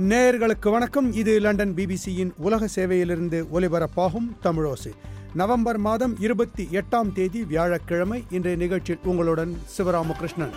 நேயர்களுக்கு வணக்கம் இது லண்டன் பிபிசியின் உலக சேவையிலிருந்து ஒலிபரப்பாகும் தமிழோசு நவம்பர் மாதம் இருபத்தி எட்டாம் தேதி வியாழக்கிழமை இன்றைய நிகழ்ச்சியில் உங்களுடன் சிவராமகிருஷ்ணன்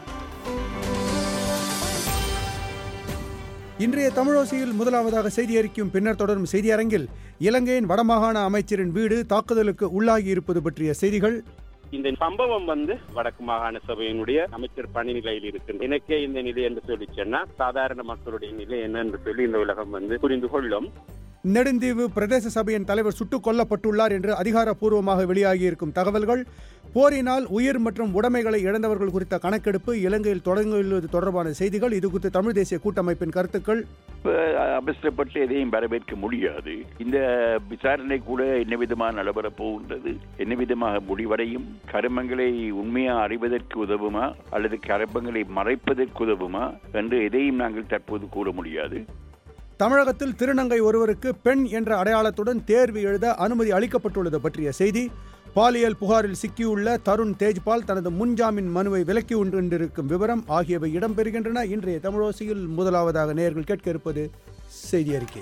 இன்றைய தமிழோசையில் முதலாவதாக செய்தி அறிக்கையும் பின்னர் தொடரும் செய்தி அரங்கில் இலங்கையின் வடமாகாண அமைச்சரின் வீடு தாக்குதலுக்கு உள்ளாகி இருப்பது பற்றிய செய்திகள் இந்த சம்பவம் வந்து வடக்கு மாகாண சபையினுடைய அமைச்சர் பணி நிலையில் இருக்கு எனக்கே இந்த நிலை என்று சொல்லி சொன்னா சாதாரண மக்களுடைய நிலை என்ன என்று சொல்லி இந்த உலகம் வந்து புரிந்து கொள்ளும் நெடுந்தீவு பிரதேச சபையின் தலைவர் சுட்டுக் கொல்லப்பட்டுள்ளார் என்று அதிகாரப்பூர்வமாக வெளியாகியிருக்கும் தகவல்கள் போரினால் உயிர் மற்றும் உடைமைகளை இழந்தவர்கள் குறித்த கணக்கெடுப்பு இலங்கையில் தொடங்கியுள்ளது தொடர்பான செய்திகள் இது குறித்து தமிழ் தேசிய கூட்டமைப்பின் கருத்துக்கள் அவசரப்பட்டு எதையும் வரவேற்க முடியாது இந்த விசாரணை கூட என்ன விதமாக நடைபெறப் போகின்றது என்ன விதமாக முடிவடையும் கருமங்களை உண்மையாக அறிவதற்கு உதவுமா அல்லது கருமங்களை மறைப்பதற்கு உதவுமா என்று எதையும் நாங்கள் தற்போது கூற முடியாது தமிழகத்தில் திருநங்கை ஒருவருக்கு பெண் என்ற அடையாளத்துடன் தேர்வு எழுத அனுமதி அளிக்கப்பட்டுள்ளது பற்றிய செய்தி பாலியல் புகாரில் சிக்கியுள்ள தருண் தேஜ்பால் தனது முன்ஜாமீன் மனுவை விலக்கி கொண்டிருக்கும் விவரம் ஆகியவை இடம்பெறுகின்றன இன்றைய தமிழோசையில் முதலாவதாக நேர்கள் கேட்க இருப்பது செய்தி அறிக்கை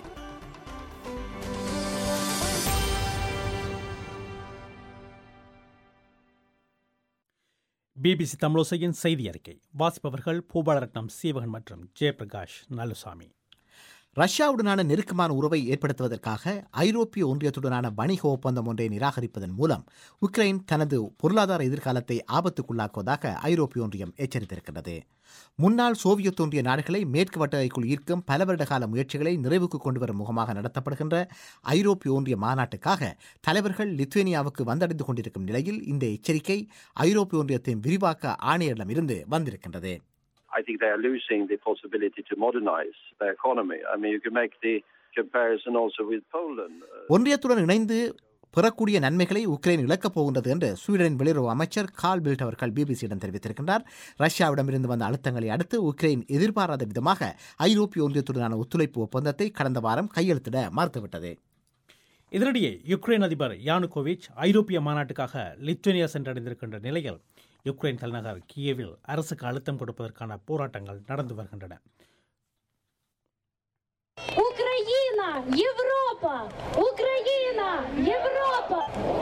பிபிசி தமிழோசையின் செய்தி அறிக்கை வாசிப்பவர்கள் பூபாலரட்னம் சீவகன் மற்றும் ஜெயபிரகாஷ் நலுசாமி ரஷ்யாவுடனான நெருக்கமான உறவை ஏற்படுத்துவதற்காக ஐரோப்பிய ஒன்றியத்துடனான வணிக ஒப்பந்தம் ஒன்றை நிராகரிப்பதன் மூலம் உக்ரைன் தனது பொருளாதார எதிர்காலத்தை ஆபத்துக்குள்ளாக்குவதாக ஐரோப்பிய ஒன்றியம் எச்சரித்திருக்கிறது முன்னாள் சோவியத் ஒன்றிய நாடுகளை மேற்கு வட்டகைக்குள் ஈர்க்கும் பல வருட கால முயற்சிகளை நிறைவுக்கு கொண்டுவரும் முகமாக நடத்தப்படுகின்ற ஐரோப்பிய ஒன்றிய மாநாட்டுக்காக தலைவர்கள் லித்வேனியாவுக்கு வந்தடைந்து கொண்டிருக்கும் நிலையில் இந்த எச்சரிக்கை ஐரோப்பிய ஒன்றியத்தின் விரிவாக்க ஆணையரிடமிருந்து வந்திருக்கின்றது I think they are losing the possibility to modernize their economy. I mean, you can make the comparison also with Poland. ஒன்றியத்துடன் இணைந்து பெறக்கூடிய நன்மைகளை உக்ரைன் இழக்கப் போகின்றது என்று ஸ்வீடனின் வெளியுறவு அமைச்சர் கால் பில்ட் அவர்கள் பிபிசியிடம் தெரிவித்திருக்கின்றார் ரஷ்யாவிடமிருந்து வந்த அழுத்தங்களை அடுத்து உக்ரைன் எதிர்பாராத விதமாக ஐரோப்பிய ஒன்றியத்துடனான ஒத்துழைப்பு ஒப்பந்தத்தை கடந்த வாரம் கையெழுத்திட மறுத்துவிட்டது இதனிடையே யுக்ரைன் அதிபர் யானுகோவிச் ஐரோப்பிய மாநாட்டுக்காக லித்வேனியா சென்றடைந்திருக்கின்ற நிலையில் யுக்ரைன் தலைநகர் கியேவில் அரசுக்கு அழுத்தம் கொடுப்பதற்கான போராட்டங்கள் நடந்து வருகின்றன Україна, Європа! Україна, Європа!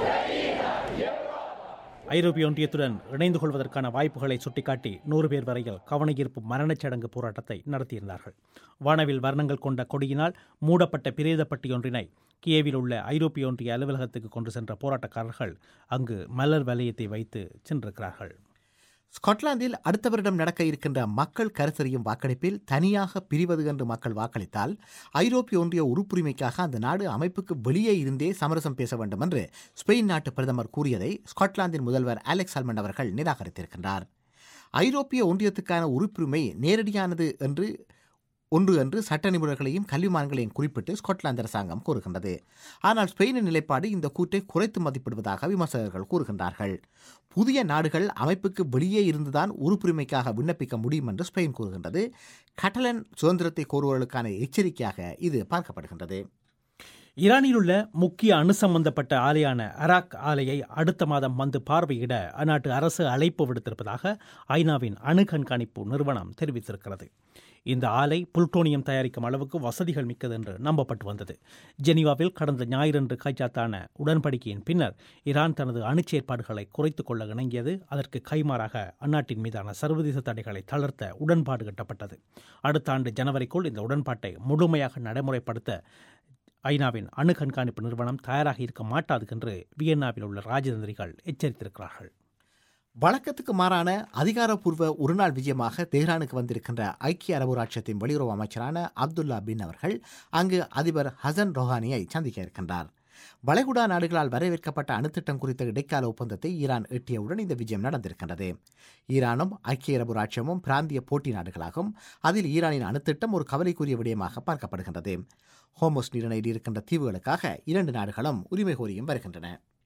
ஐரோப்பிய ஒன்றியத்துடன் இணைந்து கொள்வதற்கான வாய்ப்புகளை சுட்டிக்காட்டி நூறு பேர் வரையில் கவனஈர்ப்பு மரணச் சடங்கு போராட்டத்தை நடத்தியிருந்தார்கள் வானவில் வர்ணங்கள் கொண்ட கொடியினால் மூடப்பட்ட பிரேத பட்டியொன்றினை கியேவில் உள்ள ஐரோப்பிய ஒன்றிய அலுவலகத்துக்கு கொண்டு சென்ற போராட்டக்காரர்கள் அங்கு மலர் வலயத்தை வைத்து சென்றிருக்கிறார்கள் ஸ்காட்லாந்தில் அடுத்த வருடம் நடக்க இருக்கின்ற மக்கள் கருத்தறியும் வாக்கெடுப்பில் தனியாக பிரிவது என்று மக்கள் வாக்களித்தால் ஐரோப்பிய ஒன்றிய உறுப்புரிமைக்காக அந்த நாடு அமைப்புக்கு வெளியே இருந்தே சமரசம் பேச வேண்டும் என்று ஸ்பெயின் நாட்டு பிரதமர் கூறியதை ஸ்காட்லாந்தின் முதல்வர் அலெக்ஸ் ஆல்மண்ட் அவர்கள் நிராகரித்திருக்கின்றார் ஐரோப்பிய ஒன்றியத்துக்கான உறுப்புரிமை நேரடியானது என்று ஒன்று என்று சட்ட நிபுணர்களையும் கல்விமான்களையும் குறிப்பிட்டு ஸ்காட்லாந்து அரசாங்கம் கூறுகின்றது ஆனால் ஸ்பெயினின் நிலைப்பாடு இந்த கூற்றை குறைத்து மதிப்பிடுவதாக விமர்சகர்கள் கூறுகின்றார்கள் புதிய நாடுகள் அமைப்புக்கு வெளியே இருந்துதான் உறுப்புரிமைக்காக விண்ணப்பிக்க முடியும் என்று ஸ்பெயின் கூறுகின்றது கட்டலன் சுதந்திரத்தை கோருவர்களுக்கான எச்சரிக்கையாக இது பார்க்கப்படுகின்றது ஈரானில் உள்ள முக்கிய அணு சம்பந்தப்பட்ட ஆலையான அராக் ஆலையை அடுத்த மாதம் வந்து பார்வையிட அந்நாட்டு அரசு அழைப்பு விடுத்திருப்பதாக ஐநாவின் அணு கண்காணிப்பு நிறுவனம் தெரிவித்திருக்கிறது இந்த ஆலை புல்டோனியம் தயாரிக்கும் அளவுக்கு வசதிகள் மிக்கது என்று நம்பப்பட்டு வந்தது ஜெனீவாவில் கடந்த ஞாயிறன்று கைச்சாத்தான உடன்படிக்கையின் பின்னர் ஈரான் தனது அணுச்சேற்பாடுகளை குறைத்துக் கொள்ள இணங்கியது அதற்கு கைமாறாக அந்நாட்டின் மீதான சர்வதேச தடைகளை தளர்த்த உடன்பாடு கட்டப்பட்டது அடுத்த ஆண்டு ஜனவரிக்குள் இந்த உடன்பாட்டை முழுமையாக நடைமுறைப்படுத்த ஐநாவின் அணு கண்காணிப்பு நிறுவனம் தயாராக இருக்க மாட்டாது என்று வியன்னாவில் உள்ள ராஜதந்திரிகள் எச்சரித்திருக்கிறார்கள் வழக்கத்துக்கு மாறான அதிகாரப்பூர்வ ஒருநாள் விஜயமாக தெஹ்ரானுக்கு வந்திருக்கின்ற ஐக்கிய அரபு ராட்சத்தின் வெளியுறவு அமைச்சரான அப்துல்லா பின் அவர்கள் அங்கு அதிபர் ஹசன் ரொஹானியை சந்திக்க இருக்கின்றார் வளைகுடா நாடுகளால் வரவேற்கப்பட்ட அணுத்திட்டம் குறித்த இடைக்கால ஒப்பந்தத்தை ஈரான் எட்டியவுடன் இந்த விஜயம் நடந்திருக்கின்றது ஈரானும் ஐக்கிய அரபு ராட்சியமும் பிராந்திய போட்டி நாடுகளாகும் அதில் ஈரானின் அணுத்திட்டம் ஒரு கவலைக்குரிய விடயமாக பார்க்கப்படுகின்றது ஹோமோஸ் நீரிணையில் இருக்கின்ற தீவுகளுக்காக இரண்டு நாடுகளும் உரிமை கோரியும் வருகின்றன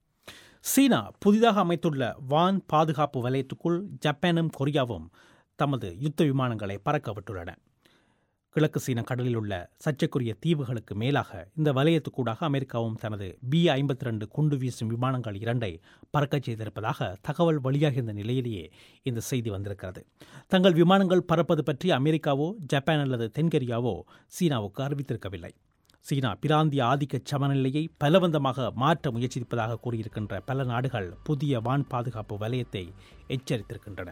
சீனா புதிதாக அமைத்துள்ள வான் பாதுகாப்பு வலயத்துக்குள் ஜப்பானும் கொரியாவும் தமது யுத்த விமானங்களை பறக்க விட்டுள்ளன கிழக்கு சீன கடலில் உள்ள சர்ச்சைக்குரிய தீவுகளுக்கு மேலாக இந்த வலயத்துக்கூடாக அமெரிக்காவும் தனது பி ஐம்பத்தி ரெண்டு குண்டு வீசும் விமானங்கள் இரண்டை பறக்கச் செய்திருப்பதாக தகவல் வெளியாகியிருந்த நிலையிலேயே இந்த செய்தி வந்திருக்கிறது தங்கள் விமானங்கள் பறப்பது பற்றி அமெரிக்காவோ ஜப்பான் அல்லது தென்கொரியாவோ சீனாவுக்கு அறிவித்திருக்கவில்லை சீனா பிராந்திய ஆதிக்க சமநிலையை பலவந்தமாக மாற்ற முயற்சிப்பதாக கூறியிருக்கின்ற பல நாடுகள் புதிய வான் பாதுகாப்பு வலயத்தை எச்சரித்திருக்கின்றன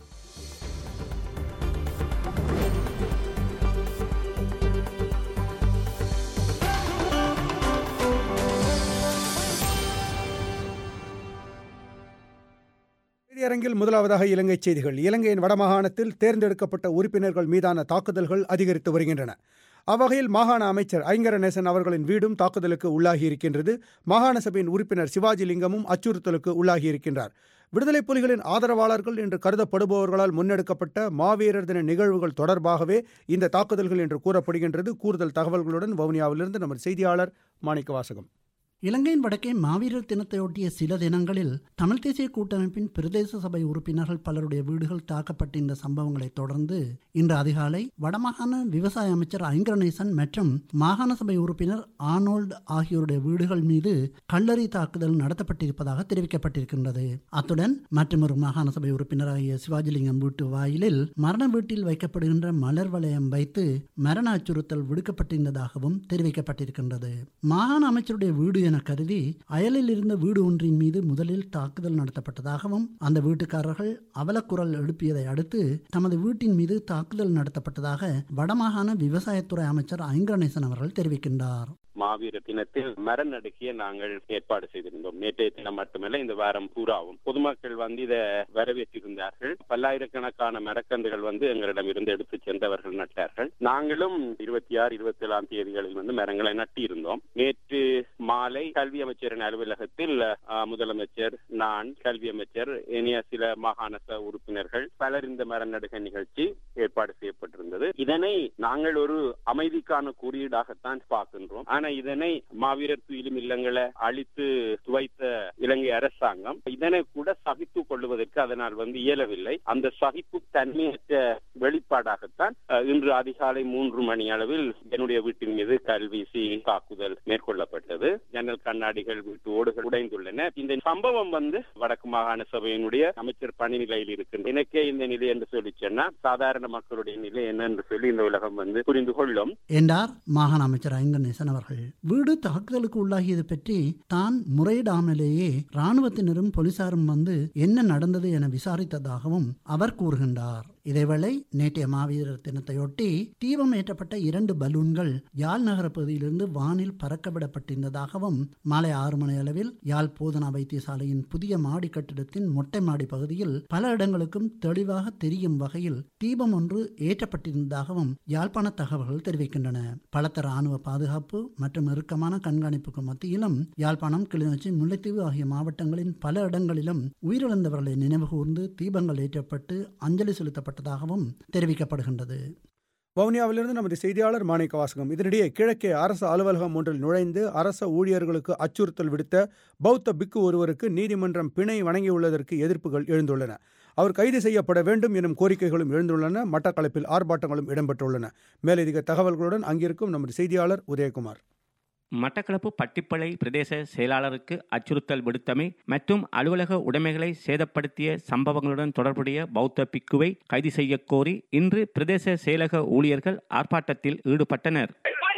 செய்தியரங்கில் முதலாவதாக இலங்கை செய்திகள் இலங்கையின் வடமாகாணத்தில் தேர்ந்தெடுக்கப்பட்ட உறுப்பினர்கள் மீதான தாக்குதல்கள் அதிகரித்து வருகின்றன அவ்வகையில் மாகாண அமைச்சர் ஐங்கரநேசன் அவர்களின் வீடும் தாக்குதலுக்கு உள்ளாகியிருக்கின்றது மாகாண சபையின் உறுப்பினர் சிவாஜி லிங்கமும் அச்சுறுத்தலுக்கு உள்ளாகியிருக்கின்றார் விடுதலை புலிகளின் ஆதரவாளர்கள் என்று கருதப்படுபவர்களால் முன்னெடுக்கப்பட்ட மாவீரர் தின நிகழ்வுகள் தொடர்பாகவே இந்த தாக்குதல்கள் என்று கூறப்படுகின்றது கூடுதல் தகவல்களுடன் வவுனியாவிலிருந்து நமது செய்தியாளர் மாணிக்க வாசகம் இலங்கையின் வடக்கே மாவீரர் தினத்தையொட்டிய சில தினங்களில் தமிழ் தேசிய கூட்டமைப்பின் பிரதேச சபை உறுப்பினர்கள் பலருடைய வீடுகள் தாக்கப்பட்ட சம்பவங்களை தொடர்ந்து இன்று அதிகாலை வடமாகாண விவசாய அமைச்சர் ஐங்கரநேசன் மற்றும் மாகாண சபை உறுப்பினர் ஆனோல்டு ஆகியோருடைய வீடுகள் மீது கல்லறி தாக்குதல் நடத்தப்பட்டிருப்பதாக தெரிவிக்கப்பட்டிருக்கின்றது அத்துடன் மற்றொரு மாகாண சபை உறுப்பினராகிய சிவாஜிலிங்கம் வீட்டு வாயிலில் மரண வீட்டில் வைக்கப்படுகின்ற மலர் வளையம் வைத்து மரண அச்சுறுத்தல் விடுக்கப்பட்டிருந்ததாகவும் தெரிவிக்கப்பட்டிருக்கின்றது மாகாண அமைச்சருடைய வீடு என கருதி அயலில் இருந்த வீடு ஒன்றின் மீது முதலில் தாக்குதல் நடத்தப்பட்டதாகவும் அந்த வீட்டுக்காரர்கள் அவலக்குரல் எழுப்பியதை அடுத்து தமது வீட்டின் மீது தாக்குதல் நடத்தப்பட்டதாக வடமாகாண விவசாயத்துறை அமைச்சர் ஐங்கரணேசன் அவர்கள் தெரிவிக்கின்றார் மாவீர தினத்தில் மரம் நடுக்கிய நாங்கள் ஏற்பாடு செய்திருந்தோம் நேற்றைய தினம் மட்டுமல்ல இந்த வாரம் பூராவும் பொதுமக்கள் வந்து இதை வரவேற்றிருந்தார்கள் பல்லாயிரக்கணக்கான மரக்கன்றுகள் வந்து எங்களிடம் இருந்து எடுத்து சென்றவர்கள் நட்டார்கள் நாங்களும் இருபத்தி ஆறு இருபத்தி ஏழாம் தேதிகளில் வந்து மரங்களை நட்டியிருந்தோம் நேற்று மாலை கல்வி அமைச்சரின் அலுவலகத்தில் முதலமைச்சர் நான் கல்வி அமைச்சர் இனிய சில மாகாண உறுப்பினர்கள் பலர் இந்த மரம் நடுக நிகழ்ச்சி ஏற்பாடு செய்யப்பட்டிருந்தது இதனை நாங்கள் ஒரு அமைதிக்கான குறியீடாகத்தான் பார்க்கின்றோம் ஆனா இதனை மாவீரர் துயிலும் இல்லங்களை அழித்து துவைத்த இலங்கை அரசாங்கம் இதனை கூட சகித்துக் கொள்வதற்கு அதனால் வந்து இயலவில்லை அந்த சகிப்பு தன்மையற்ற வெளிப்பாடாகத்தான் இன்று அதிகாலை மூன்று மணி அளவில் என்னுடைய வீட்டின் மீது கல்வீசி தாக்குதல் மேற்கொள்ளப்பட்டது ஜன்னல் கண்ணாடிகள் வீட்டு ஓடுகள் உடைந்துள்ளன இந்த சம்பவம் வந்து வடக்கு மாகாண சபையினுடைய அமைச்சர் பணி நிலையில் இருக்கின்ற எனக்கே இந்த நிலை என்று சொல்லி சொன்னா சாதாரண மக்களுடைய நிலை என்ன என்று சொல்லி இந்த உலகம் வந்து புரிந்து கொள்ளும் என்றார் மாகாண அமைச்சர் ஐங்கநேசன் அவர்கள் வீடு தாக்குதலுக்கு உள்ளாகியது பற்றி தான் முறையிடாமலேயே ராணுவத்தினரும் போலீசாரும் வந்து என்ன நடந்தது என விசாரித்ததாகவும் அவர் கூறுகின்றார் இதேவேளை நேற்றைய மாவீரர் தினத்தையொட்டி தீபம் ஏற்றப்பட்ட இரண்டு பலூன்கள் யாழ் நகர பகுதியிலிருந்து வானில் பறக்கவிடப்பட்டிருந்ததாகவும் மாலை ஆறு மணி அளவில் யாழ் போதனா வைத்தியசாலையின் புதிய மாடி கட்டிடத்தின் மொட்டை மாடி பகுதியில் பல இடங்களுக்கும் தெளிவாக தெரியும் வகையில் தீபம் ஒன்று ஏற்றப்பட்டிருந்ததாகவும் யாழ்ப்பாண தகவல்கள் தெரிவிக்கின்றன பலத்த ராணுவ பாதுகாப்பு மற்றும் இறுக்கமான கண்காணிப்புக்கு மத்தியிலும் யாழ்ப்பாணம் கிளிநொச்சி முல்லைத்தீவு ஆகிய மாவட்டங்களின் பல இடங்களிலும் உயிரிழந்தவர்களை நினைவுகூர்ந்து தீபங்கள் ஏற்றப்பட்டு அஞ்சலி செலுத்தப்பட்ட செய்யப்பட்டதாகவும் தெரிவிக்கப்படுகின்றது வவுனியாவிலிருந்து நமது செய்தியாளர் மாணிக்க வாசகம் இதனிடையே கிழக்கே அரசு அலுவலகம் ஒன்றில் நுழைந்து அரச ஊழியர்களுக்கு அச்சுறுத்தல் விடுத்த பௌத்த பிக்கு ஒருவருக்கு நீதிமன்றம் பிணை வழங்கியுள்ளதற்கு எதிர்ப்புகள் எழுந்துள்ளன அவர் கைது செய்யப்பட வேண்டும் எனும் கோரிக்கைகளும் எழுந்துள்ளன மட்டக்களப்பில் ஆர்ப்பாட்டங்களும் இடம்பெற்றுள்ளன மேலதிக தகவல்களுடன் அங்கிருக்கும் நமது செய்தியாளர் உதயகுமார் மட்டக்களப்பு பட்டிப்பளை பிரதேச செயலாளருக்கு அச்சுறுத்தல் விடுத்தமை மற்றும் அலுவலக உடைமைகளை சேதப்படுத்திய சம்பவங்களுடன் தொடர்புடைய பௌத்த பிக்குவை கைது செய்ய கோரி இன்று பிரதேச செயலக ஊழியர்கள் ஆர்ப்பாட்டத்தில் ஈடுபட்டனர்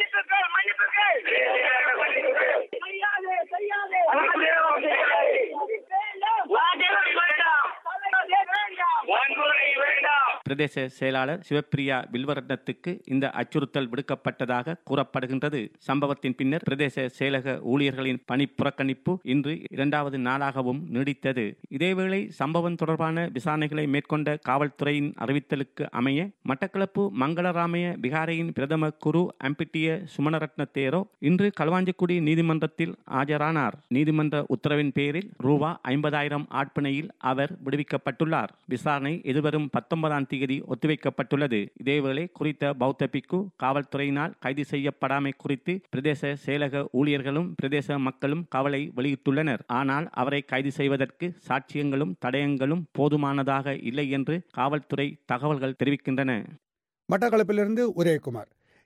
பிரதேச செயலாளர் சிவப்பிரியா வில்வரத்னத்துக்கு இந்த அச்சுறுத்தல் விடுக்கப்பட்டதாக கூறப்படுகின்றது சம்பவத்தின் பின்னர் பிரதேச செயலக ஊழியர்களின் பணி புறக்கணிப்பு இன்று இரண்டாவது நாளாகவும் நீடித்தது இதேவேளை சம்பவம் தொடர்பான விசாரணைகளை மேற்கொண்ட காவல்துறையின் அறிவித்தலுக்கு அமைய மட்டக்களப்பு மங்களராமய விகாரையின் பிரதம குரு அம்பிட்டிய சுமணரத்ன தேரோ இன்று களுவாஞ்சிக்குடி நீதிமன்றத்தில் ஆஜரானார் நீதிமன்ற உத்தரவின் பேரில் ரூபா ஐம்பதாயிரம் ஆட்பிணையில் அவர் விடுவிக்கப்பட்டுள்ளார் விசாரணை எதிர்வரும் பத்தொன்பதாம் தேதி ஒத்திவைக்கப்பட்டுள்ளது இதேவேளை குறித்த பௌத்த பிக்கு காவல்துறையினால் கைது செய்யப்படாமை குறித்து பிரதேச செயலக ஊழியர்களும் பிரதேச மக்களும் கவலை வெளியிட்டுள்ளனர் ஆனால் அவரை கைது செய்வதற்கு சாட்சியங்களும் தடயங்களும் போதுமானதாக இல்லை என்று காவல்துறை தகவல்கள் தெரிவிக்கின்றன மட்டக்களப்பிலிருந்து உதயகுமார்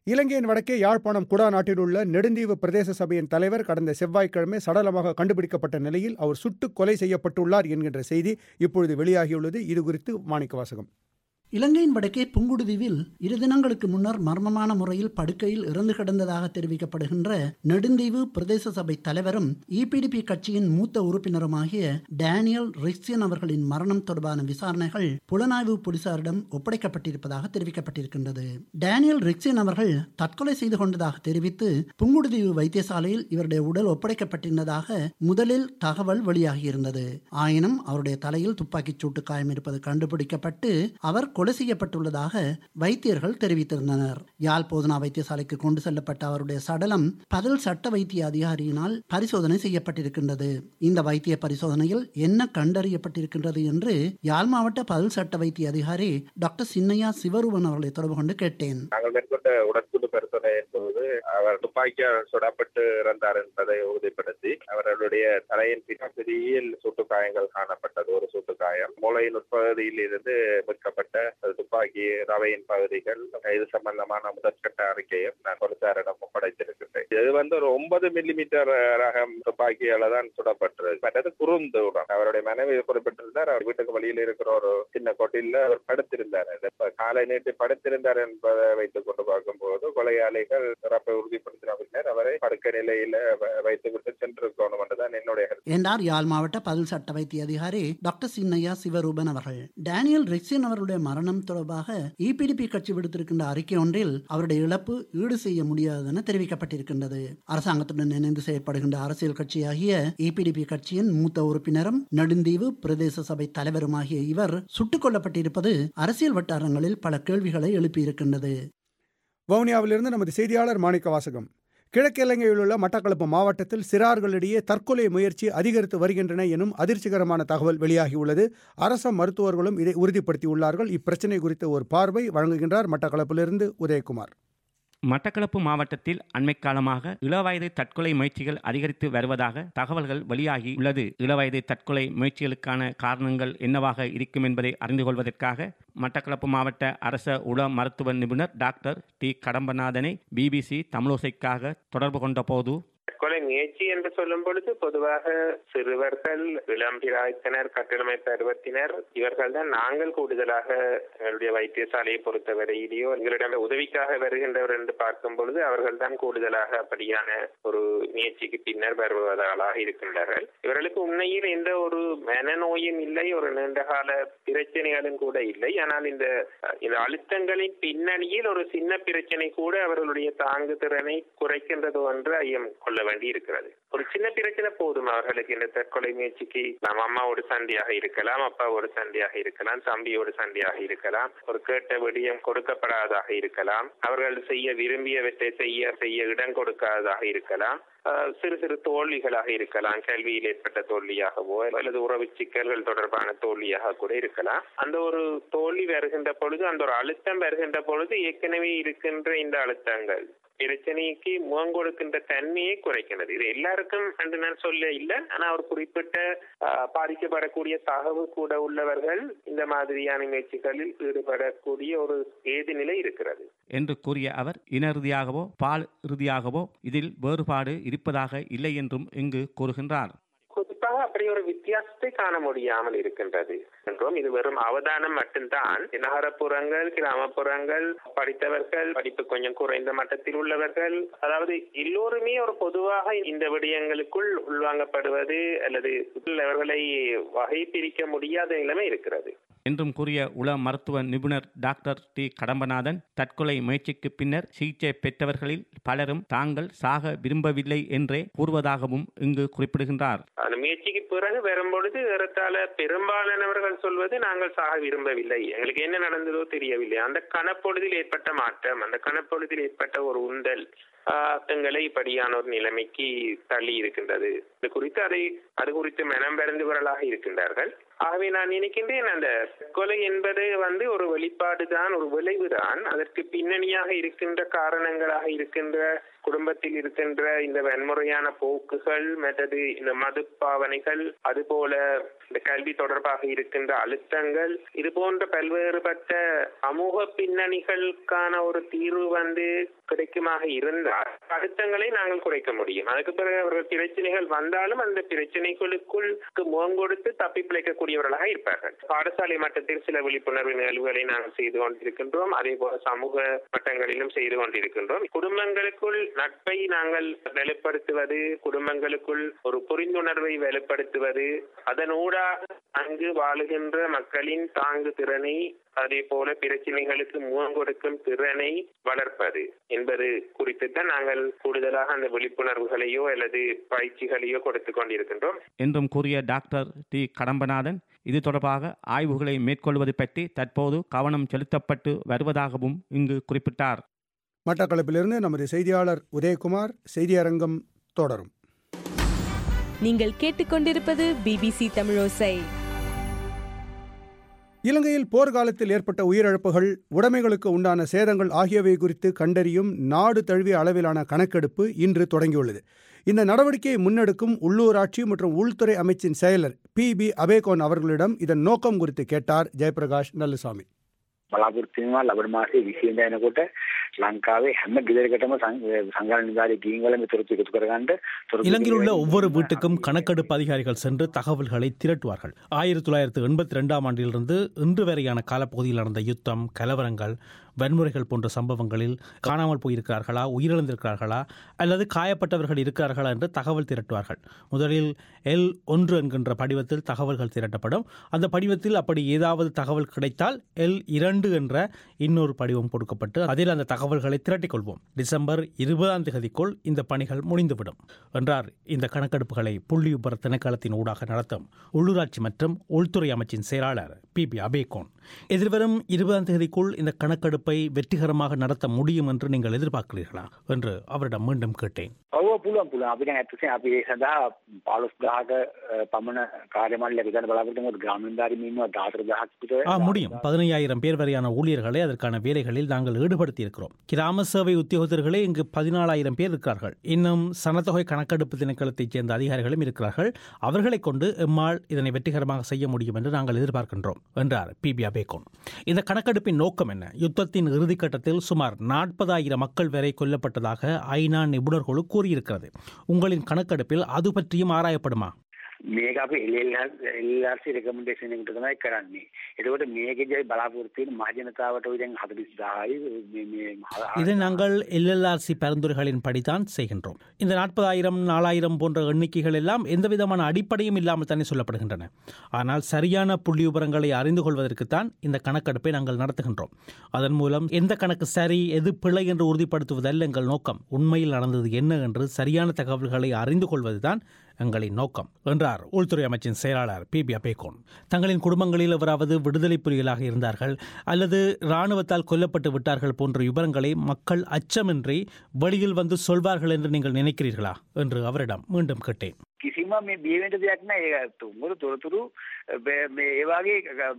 இலங்கையின் வடக்கே யாழ்ப்பாணம் குடா நாட்டில் உள்ள நெடுந்தீவு பிரதேச சபையின் தலைவர் கடந்த செவ்வாய்க்கிழமை சடலமாக கண்டுபிடிக்கப்பட்ட நிலையில் அவர் சுட்டுக் கொலை செய்யப்பட்டுள்ளார் என்கின்ற செய்தி இப்பொழுது வெளியாகியுள்ளது இது குறித்து மாணிக்க வாசகம் இலங்கையின் வடக்கே புங்குடுதீவில் இரு தினங்களுக்கு முன்னர் மர்மமான முறையில் படுக்கையில் இறந்து கிடந்ததாக தெரிவிக்கப்படுகின்ற நெடுந்தீவு பிரதேச சபை தலைவரும் இபிடிபி கட்சியின் மூத்த உறுப்பினருமாகிய டேனியல் ரிக்சியன் அவர்களின் மரணம் தொடர்பான விசாரணைகள் புலனாய்வு போலீசாரிடம் ஒப்படைக்கப்பட்டிருப்பதாக தெரிவிக்கப்பட்டிருக்கின்றது டேனியல் ரிக்சியன் அவர்கள் தற்கொலை செய்து கொண்டதாக தெரிவித்து புங்குடுதீவு வைத்தியசாலையில் இவருடைய உடல் ஒப்படைக்கப்பட்டிருந்ததாக முதலில் தகவல் வெளியாகியிருந்தது ஆயினும் அவருடைய தலையில் துப்பாக்கிச் சூட்டு காயம் இருப்பது கண்டுபிடிக்கப்பட்டு அவர் கொலை செய்யப்பட்டுள்ளதாக வைத்தியர்கள் தெரிவித்திருந்தனர் யாழ் போதனா வைத்தியசாலைக்கு கொண்டு செல்லப்பட்ட அவருடைய சடலம் பதில் சட்ட வைத்திய அதிகாரியினால் பரிசோதனை செய்யப்பட்டிருக்கின்றது இந்த வைத்திய பரிசோதனையில் என்ன கண்டறியப்பட்டிருக்கின்றது என்று யாழ் மாவட்ட பதில் சட்ட வைத்திய அதிகாரி டாக்டர் சின்னையா சிவரூபன் அவர்களை தொடர்பு கொண்டு கேட்டேன் நாங்கள் மேற்கொண்ட உடற்குழு பரிசோதனை என்பது அவர் துப்பாக்கியால் சுடப்பட்டு இறந்தார் என்பதை உறுதிப்படுத்தி அவர்களுடைய தலையின் பின்னப்பகுதியில் சுட்டு காயங்கள் காணப்பட்டது ஒரு சுட்டு காயம் மூளையின் உட்பகுதியில் இருந்து மீட்கப்பட்ட துப்பாக்கி ரவையின் பகுதிகள் இது சம்பந்தமான முதற்கட்ட அறிக்கையும் நான் போலீசாரிடம் ஒப்படைத்திருக்கின்றேன் இது வந்து ஒரு ஒன்பது மில்லிமீட்டர் ரகம் துப்பாக்கியால தான் சுடப்பட்டது மற்றது குறுந்து உடன் அவருடைய மனைவி குறிப்பிட்டிருந்தார் அவர் வீட்டுக்கு வழியில் இருக்கிற ஒரு சின்ன கொட்டில அவர் படுத்திருந்தார் இப்ப காலை நீட்டி படுத்திருந்தார் என்பதை வைத்துக் கொண்டு பார்க்கும்போது கொலையாளிகள் சிறப்பை உறுதிப்படுத்தின பின்னர் அவரை படுக்க நிலையில வைத்து விட்டு சென்றிருக்கணும் என்றுதான் என்னுடைய என்றார் யாழ் மாவட்ட பதில் சட்ட வைத்திய அதிகாரி டாக்டர் சின்னையா சிவரூபன் அவர்கள் டேனியல் ரெக்சின் அவருடைய மரணம் தொடர்பாக இபிடிபி கட்சி விடுத்திருக்கின்ற அறிக்கை ஒன்றில் அவருடைய இழப்பு ஈடு செய்ய முடியாது என தெரிவிக்கப்பட்டிருக்கின்றது அரசாங்கத்துடன் இணைந்து செயற்படுகின்ற அரசியல் கட்சியாகிய இபிடிபி கட்சியின் மூத்த உறுப்பினரும் நெடுந்தீவு பிரதேச சபை தலைவருமாகிய இவர் சுட்டுக் கொல்லப்பட்டிருப்பது அரசியல் வட்டாரங்களில் பல கேள்விகளை எழுப்பியிருக்கின்றது வவுனியாவிலிருந்து நமது செய்தியாளர் மாணிக்க வாசகம் கிழக்கிழங்கையில் உள்ள மட்டக்களப்பு மாவட்டத்தில் சிறார்களிடையே தற்கொலை முயற்சி அதிகரித்து வருகின்றன எனும் அதிர்ச்சிகரமான தகவல் வெளியாகியுள்ளது அரச மருத்துவர்களும் இதை உறுதிப்படுத்தியுள்ளார்கள் இப்பிரச்சினை குறித்த ஒரு பார்வை வழங்குகின்றார் மட்டக்களப்பிலிருந்து உதயகுமார் மட்டக்களப்பு மாவட்டத்தில் அண்மை காலமாக இளவயது தற்கொலை முயற்சிகள் அதிகரித்து வருவதாக தகவல்கள் வெளியாகி உள்ளது இளவயது தற்கொலை முயற்சிகளுக்கான காரணங்கள் என்னவாக இருக்கும் என்பதை அறிந்து கொள்வதற்காக மட்டக்களப்பு மாவட்ட அரச உள மருத்துவ நிபுணர் டாக்டர் டி கடம்பநாதனை பிபிசி தமிழோசைக்காக தொடர்பு கொண்ட போது தற்கொலை முயற்சி என்று சொல்லும் பொழுது பொதுவாக சிறுவர்கள் இளம்பிராயத்தினர் கட்டிடமை பருவத்தினர் இவர்கள் தான் நாங்கள் கூடுதலாக எங்களுடைய வைத்தியசாலையை பொறுத்தவரையிலேயோ எங்களிடம் உதவிக்காக வருகின்றவர் என்று பார்க்கும் பொழுது அவர்கள் தான் கூடுதலாக அப்படியான ஒரு முயற்சிக்கு பின்னர் வருவதாளாக இருக்கின்றார்கள் இவர்களுக்கு உண்மையில் எந்த ஒரு மனநோயும் இல்லை ஒரு நீண்டகால பிரச்சனைகளும் கூட இல்லை ஆனால் இந்த இந்த அழுத்தங்களின் பின்னணியில் ஒரு சின்ன பிரச்சனை கூட அவர்களுடைய தாங்கு திறனை குறைக்கின்றது என்று ஐயம் கொள்ள வேண்டி இருக்கிறது ஒரு சின்ன பிரச்சனை போதும் அவர்களுக்கு இந்த தற்கொலை முயற்சிக்கு நம்ம அம்மாவோட சண்டையாக இருக்கலாம் அப்பாவோட சண்டையாக இருக்கலாம் தம்பியோட சண்டையாக இருக்கலாம் ஒரு கேட்ட விடியம் கொடுக்கப்படாததாக இருக்கலாம் அவர்கள் செய்ய விரும்பியவற்றை செய்ய செய்ய இடம் கொடுக்காததாக இருக்கலாம் சிறு சிறு தோல்விகளாக இருக்கலாம் கல்வியில் ஏற்பட்ட தோல்வியாகவோ அல்லது உறவு சிக்கல்கள் தொடர்பான தோல்வியாக கூட இருக்கலாம் அந்த ஒரு தோல்வி வருகின்ற பொழுது அந்த ஒரு அழுத்தம் வருகின்ற பொழுது ஏற்கனவே இருக்கின்ற இந்த அழுத்தங்கள் பிரச்சனைக்கு முகம் கொடுக்கின்ற தன்மையை குறைக்கிறது இது எல்லாருக்கும் என்று நான் சொல்ல இல்லை ஆனா ஒரு குறிப்பிட்ட பாதிக்கப்படக்கூடிய தகவு கூட உள்ளவர்கள் இந்த மாதிரியான முயற்சிகளில் ஈடுபடக்கூடிய ஒரு ஏது நிலை இருக்கிறது என்று கூறிய அவர் இன ரீதியாகவோ பால் ரீதியாகவோ இதில் வேறுபாடு இருப்பதாக இல்லை என்றும் இங்கு கூறுகின்றார் குறிப்பாக அப்படி ஒரு வித்தியாசத்தை காண முடியாமல் இருக்கின்றது என்றும் இது வெறும் அவதானம் மட்டும்தான் நகரப்புறங்கள் கிராமப்புறங்கள் படித்தவர்கள் படிப்பு கொஞ்சம் குறைந்த மட்டத்தில் உள்ளவர்கள் அதாவது எல்லோருமே ஒரு பொதுவாக இந்த விடயங்களுக்குள் உள்வாங்கப்படுவது அல்லது அவர்களை வகை பிரிக்க முடியாத நிலைமை இருக்கிறது என்றும் கூறிய உள மருத்துவ நிபுணர் டாக்டர் டி கடம்பநாதன் தற்கொலை முயற்சிக்கு பின்னர் சிகிச்சை பெற்றவர்களில் பலரும் தாங்கள் சாக விரும்பவில்லை என்றே கூறுவதாகவும் இங்கு குறிப்பிடுகின்றார் அந்த முயற்சிக்கு பிறகு வரும்பொழுது ஏறத்தாழ பெரும்பாலானவர்கள் சொல்வது நாங்கள் சாக விரும்பவில்லை எங்களுக்கு என்ன நடந்ததோ தெரியவில்லை அந்த கணப்பொழுதில் ஏற்பட்ட மாற்றம் அந்த கணப்பொழுதில் ஏற்பட்ட ஒரு உந்தல் எங்களை இப்படியான ஒரு நிலைமைக்கு தள்ளி இருக்கின்றது இது குறித்து அதை அது குறித்து மனம் பெறந்தவர்களாக இருக்கின்றார்கள் ஆகவே நான் நினைக்கின்றேன் அந்த கொலை என்பது வந்து ஒரு வெளிப்பாடு தான் ஒரு விளைவு தான் அதற்கு பின்னணியாக இருக்கின்ற காரணங்களாக இருக்கின்ற குடும்பத்தில் இருக்கின்ற இந்த வன்முறையான போக்குகள் மற்றது இந்த மது பாவனைகள் அதுபோல இந்த கல்வி தொடர்பாக இருக்கின்ற அழுத்தங்கள் இது போன்ற பல்வேறுபட்ட சமூக பின்னணிகளுக்கான ஒரு தீர்வு வந்து கிடைக்குமாக இருந்தால் அழுத்தங்களை நாங்கள் குறைக்க முடியும் அதுக்கு பிறகு அவர்கள் பிரச்சனைகள் வந்தாலும் அந்த பிரச்சனைகளுக்குள் முகம் கொடுத்து தப்பி பிழைக்கக்கூடியவர்களாக இருப்பார்கள் பாடசாலை மட்டத்தில் சில விழிப்புணர்வு நிகழ்வுகளை நாங்கள் செய்து கொண்டிருக்கின்றோம் அதே போல சமூக மட்டங்களிலும் செய்து கொண்டிருக்கின்றோம் குடும்பங்களுக்குள் நட்பை நாங்கள் வெளிப்படுத்துவது குடும்பங்களுக்குள் ஒரு புரிந்துணர்வை வெளிப்படுத்துவது அதனூடாக அங்கு வாழுகின்ற மக்களின் தாங்கு திறனை அதே போல பிரச்சனைகளுக்கு முகம் கொடுக்கும் திறனை வளர்ப்பது என்பது குறித்து தான் நாங்கள் கூடுதலாக அந்த விழிப்புணர்வுகளையோ அல்லது பயிற்சிகளையோ கொடுத்து கொண்டிருக்கின்றோம் என்றும் கூறிய டாக்டர் டி கடம்பநாதன் இது தொடர்பாக ஆய்வுகளை மேற்கொள்வது பற்றி தற்போது கவனம் செலுத்தப்பட்டு வருவதாகவும் இங்கு குறிப்பிட்டார் மட்டக்களப்பிலிருந்து நமது செய்தியாளர் உதயகுமார் செய்தியரங்கம் தொடரும் நீங்கள் கேட்டுக்கொண்டிருப்பது பிபிசி தமிழோசை இலங்கையில் போர்க்காலத்தில் ஏற்பட்ட உயிரிழப்புகள் உடைமைகளுக்கு உண்டான சேதங்கள் ஆகியவை குறித்து கண்டறியும் நாடு தழுவிய அளவிலான கணக்கெடுப்பு இன்று தொடங்கியுள்ளது இந்த நடவடிக்கையை முன்னெடுக்கும் உள்ளூராட்சி மற்றும் உள்துறை அமைச்சின் செயலர் பி பி அபேகோன் அவர்களிடம் இதன் நோக்கம் குறித்து கேட்டார் ஜெயபிரகாஷ் நல்லுசாமி බලාපොරොත්තු වෙනවා ලබන මාසේ 20 වෙනිදා එනකොට ලංකාවේ හැම ගෙදරකටම සංගාල නිලධාරී ගිහින් වල මේ තොරතුරු එකතු කරගන්න තොරතුරු இலங்கையில் உள்ள ஒவ்வொரு வீட்டுக்கும் கணக்கெடுப்பு அதிகாரிகள் சென்று தகவல்களை திரட்டுவார்கள் ஆயிரத்தி தொள்ளாயிரத்து எண்பத்தி ரெண்டாம் ஆண்டிலிருந்து இன்று வரையான காலப்பகுதியில் நடந்த யுத்தம் கலவரங்கள் வன்முறைகள் போன்ற சம்பவங்களில் காணாமல் போயிருக்கிறார்களா உயிரிழந்திருக்கிறார்களா அல்லது காயப்பட்டவர்கள் இருக்கிறார்களா என்று தகவல் திரட்டுவார்கள் முதலில் எல் ஒன்று என்கின்ற படிவத்தில் தகவல்கள் திரட்டப்படும் அந்த படிவத்தில் அப்படி ஏதாவது தகவல் கிடைத்தால் எல் இரண்டு என்ற இன்னொரு படிவம் கொடுக்கப்பட்டு அதில் அந்த தகவல்களை திரட்டிக் கொள்வோம் டிசம்பர் இருபதாம் தேதிக்குள் இந்த பணிகள் முடிந்துவிடும் என்றார் இந்த கணக்கெடுப்புகளை புள்ளி விபர திணைக்களத்தின் ஊடாக நடத்தும் உள்ளூராட்சி மற்றும் உள்துறை அமைச்சின் செயலாளர் பி பி அபேகோன் எதிர்வரும் இருபதாம் தேதிக்குள் இந்த கணக்கெடுப்பை வெற்றிகரமாக நடத்த முடியும் என்று நீங்கள் எதிர்பார்க்கிறீர்களா என்று அவரிடம் மீண்டும் கேட்டேன் ඔව් පුළුවන් පුළුවන් අපි දැන් ඇත්තටම අපි ඒ සඳහා 15000ක පමණ කාර්යමණ්ඩලයක් ගන්න බලාපොරොත්තු වෙනවා ග්‍රාමීණධාරීන් ඉන්නවා 14000ක් විතර ஆ முடியும் பதினையாயிரம் பேர் வரையான ஊழியர்களை அதற்கான வேலைகளில் நாங்கள் ஈடுபடுத்தி இருக்கிறோம் கிராம சேவை உத்தியோகத்தர்களே இங்கு பதினாலாயிரம் பேர் இருக்கிறார்கள் இன்னும் சனத்தொகை கணக்கெடுப்பு திணைக்களத்தைச் சேர்ந்த அதிகாரிகளும் இருக்கிறார்கள் அவர்களை கொண்டு எம்மால் இதனை வெற்றிகரமாக செய்ய முடியும் என்று நாங்கள் எதிர்பார்க்கின்றோம் என்றார் பி பி அபேகோன் இந்த கணக்கெடுப்பின் நோக்கம் என்ன யுத்தத்தின் இறுதிக்கட்டத்தில் சுமார் நாற்பதாயிரம் மக்கள் வரை கொல்லப்பட்டதாக ஐநா நிபுணர் குழு கூறியிருக்கிறது உங்களின் கணக்கெடுப்பில் அது பற்றியும் ஆராயப்படுமா මේක අපි එල්ஆர்சி රෙකමෙන්ඩේෂන් එකට තමයි කරන්නේ. එතකොට මේකේදී බලාපොරොත්තු වෙන මහජනතාවට ওই දැන් 40000යි මේ මේ இதை நாங்கள் எல்எல்ஆர்சி பரிந்துரைகளின் படிதான் செய்கின்றோம் இந்த நாற்பதாயிரம் நாலாயிரம் போன்ற எண்ணிக்கைகள் எல்லாம் எந்த விதமான அடிப்படையும் இல்லாமல் தானே சொல்லப்படுகின்றன ஆனால் சரியான புள்ளி விவரங்களை அறிந்து கொள்வதற்குத்தான் இந்த கணக்கெடுப்பை நாங்கள் நடத்துகின்றோம் அதன் மூலம் எந்த கணக்கு சரி எது பிழை என்று உறுதிப்படுத்துவதல்ல எங்கள் நோக்கம் உண்மையில் நடந்தது என்ன என்று சரியான தகவல்களை அறிந்து கொள்வதுதான் எங்களின் நோக்கம் என்றார் உள்துறை அமைச்சின் செயலாளர் பி பி அபேகோன் தங்களின் குடும்பங்களில் எவராவது விடுதலை புலிகளாக இருந்தார்கள் அல்லது இராணுவத்தால் கொல்லப்பட்டு விட்டார்கள் போன்ற விவரங்களை மக்கள் அச்சமின்றி வெளியில் வந்து சொல்வார்கள் என்று நீங்கள் நினைக்கிறீர்களா என்று அவரிடம் மீண்டும் கேட்டேன் කිසිම මේ බිය වෙන්න දෙයක් නැහැ ඒක තුමුරු තොරතුරු මේ ඒ වගේ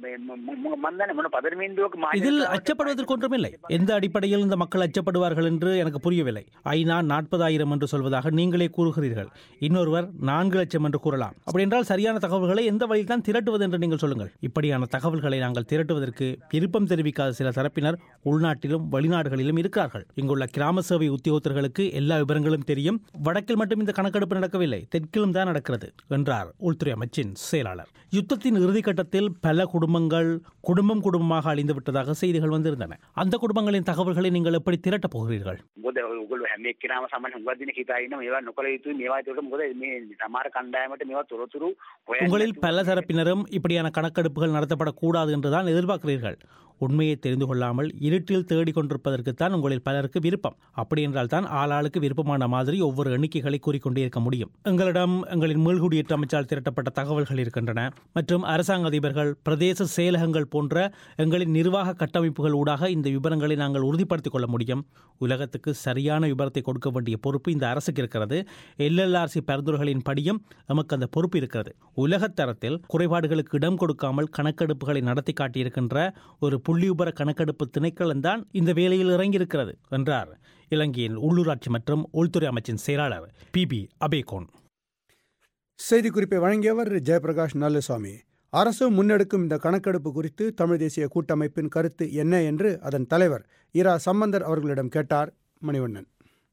මම දන්නේ මොන පදරමින්දුවක இதில் அச்சப்படுவதற்கு ஒன்றுமில்லை எந்த அடிப்படையில் இந்த மக்கள் அச்சப்படுவார்கள் என்று எனக்கு புரியவில்லை ஐநா நாற்பதாயிரம் என்று சொல்வதாக நீங்களே கூறுகிறீர்கள் இன்னொருவர் நான்கு லட்சம் என்று கூறலாம் அப்படி என்றால் சரியான தகவல்களை எந்த வழியில் தான் திரட்டுவது என்று நீங்கள் சொல்லுங்கள் இப்படியான தகவல்களை நாங்கள் திரட்டுவதற்கு விருப்பம் தெரிவிக்காத சில தரப்பினர் உள்நாட்டிலும் வெளிநாடுகளிலும் இருக்கிறார்கள் இங்குள்ள கிராம சேவை உத்தியோகத்தர்களுக்கு எல்லா விவரங்களும் தெரியும் வடக்கில் மட்டும் இந்த கணக்கெடுப்பு நடக்கவில்லை தெற்கிலும் தான் நடக்கிறது என்றார் உள்துறை அமைச்சின் செயலாளர் யுத்தத்தின் இறுதிக்கட்டத்தில் பல குடும்பங்கள் குடும்பம் குடும்பமாக அழிந்து விட்டதாக செய்திகள் வந்திருந்தன அந்த குடும்பங்களின் தகவல்களை நீங்கள் எப்படி திரட்டப் போகிறீர்கள் මොකද ඔයගොල්ලෝ හැම එක්කෙනාම සාමාන්‍ය හුඟක් දින හිතා ඉන්නවා මේවා නොකල යුතුයි මේවා ඒකට මොකද මේ සමහර කණ්ඩායමට මේවා තොරතුරු உங்களில் பல தரப்பினரும் இப்படியான கணக்கெடுப்புகள் நடத்தப்படக்கூடாது என்றுதான் எதிர்பார்க்கிறீர்கள் உண்மையை தெரிந்து கொள்ளாமல் இருட்டில் தேடிக் கொண்டிருப்பதற்குத்தான் உங்களில் பலருக்கு விருப்பம் அப்படி என்றால் தான் ஆளாளுக்கு விருப்பமான மாதிரி ஒவ்வொரு எண்ணிக்கைகளை கூறிக்கொண்டே இருக்க முடியும் எங்களிடம் எங்களின் மீள்குடியேற்ற அமைச்சால் திரட்டப்பட்ட தகவல்கள் இருக்கின்றன மற்றும் அரசாங்க அதிபர்கள் பிரதேச செயலகங்கள் போன்ற எங்களின் நிர்வாக கட்டமைப்புகள் ஊடாக இந்த விவரங்களை நாங்கள் உறுதிப்படுத்திக் கொள்ள முடியும் உலகத்துக்கு சரியான விவரத்தை கொடுக்க வேண்டிய பொறுப்பு இந்த அரசுக்கு இருக்கிறது எல்எல்ஆர்சி பரிந்துரைகளின் படியும் நமக்கு அந்த பொறுப்பு இருக்கிறது உலகத் தரத்தில் குறைபாடுகளுக்கு இடம் கொடுக்காமல் கணக்கெடுப்புகளை நடத்தி காட்டியிருக்கின்ற ஒரு புள்ளியுபர கணக்கெடுப்பு திணைக்களம்தான் இந்த வேலையில் இறங்கியிருக்கிறது என்றார் இலங்கையின் உள்ளூராட்சி மற்றும் உள்துறை அமைச்சின் செயலாளர் பி பி அபேகோன் செய்திக்குறிப்பை வழங்கியவர் ஜெயபிரகாஷ் நல்லுசாமி அரசு முன்னெடுக்கும் இந்த கணக்கெடுப்பு குறித்து தமிழ் தேசிய கூட்டமைப்பின் கருத்து என்ன என்று அதன் தலைவர் இரா சம்பந்தர் அவர்களிடம் கேட்டார் மணிவண்ணன்